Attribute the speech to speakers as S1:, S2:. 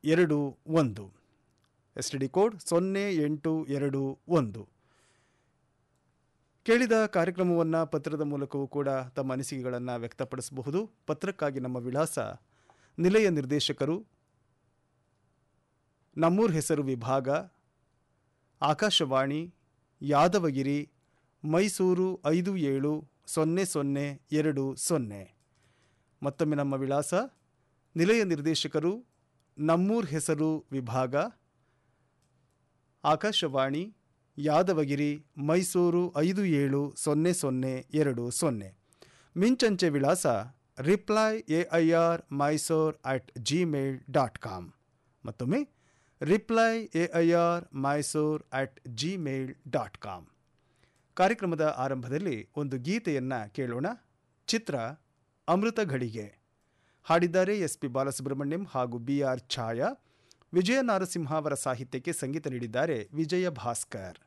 S1: ಎರಡು ಒಂದು S T the code ಸೊನ್ನೆ ಎಂಟು ಎರಡು ಒಂದು ಕೇಳಿದ ಕಾರ್ಯಕ್ರಮವನ್ನು ಪತ್ರದ ಮೂಲಕವೂ ಕೂಡ ತಮ್ಮ ಅನಿಸಿಕೆಗಳನ್ನು ವ್ಯಕ್ತಪಡಿಸಬಹುದು ಪತ್ರಕ್ಕಾಗಿ ನಮ್ಮ ವಿಳಾಸ ನಿಲಯ ನಿರ್ದೇಶಕರು ನಮ್ಮೂರ್ ಹೆಸರು ವಿಭಾಗ ಆಕಾಶವಾಣಿ ಯಾದವಗಿರಿ ಮೈಸೂರು ಐದು ಏಳು ಸೊನ್ನೆ ಸೊನ್ನೆ ಎರಡು ಸೊನ್ನೆ ಮತ್ತೊಮ್ಮೆ ನಮ್ಮ ವಿಳಾಸ ನಿಲಯ ನಿರ್ದೇಶಕರು ನಮ್ಮೂರ್ ಹೆಸರು ವಿಭಾಗ ಆಕಾಶವಾಣಿ ಯಾದವಗಿರಿ ಮೈಸೂರು ಐದು ಏಳು ಸೊನ್ನೆ ಸೊನ್ನೆ ಎರಡು ಸೊನ್ನೆ ಮಿಂಚಂಚೆ ವಿಳಾಸ reply A I R Mysore at Gmail dot com ಮತ್ತೊಮ್ಮೆ reply A I R Mysore at Gmail dot com ಕಾರ್ಯಕ್ರಮದ ಆರಂಭದಲ್ಲಿ ಒಂದು ಗೀತೆಯನ್ನು ಕೇಳೋಣ ಚಿತ್ರ ಅಮೃತ ಘಳಿಗೆ ಹಾಡಿದ್ದಾರೆ ಎಸ್ ಪಿ ಬಾಲಸುಬ್ರಹ್ಮಣ್ಯಂ ಹಾಗೂ ಬಿ ಆರ್ ಛಾಯಾ ವಿಜಯ ನಾರಸಿಂಹ ಅವರ ಸಾಹಿತ್ಯಕ್ಕೆ ಸಂಗೀತ ನೀಡಿದ್ದಾರೆ ವಿಜಯ ಭಾಸ್ಕರ್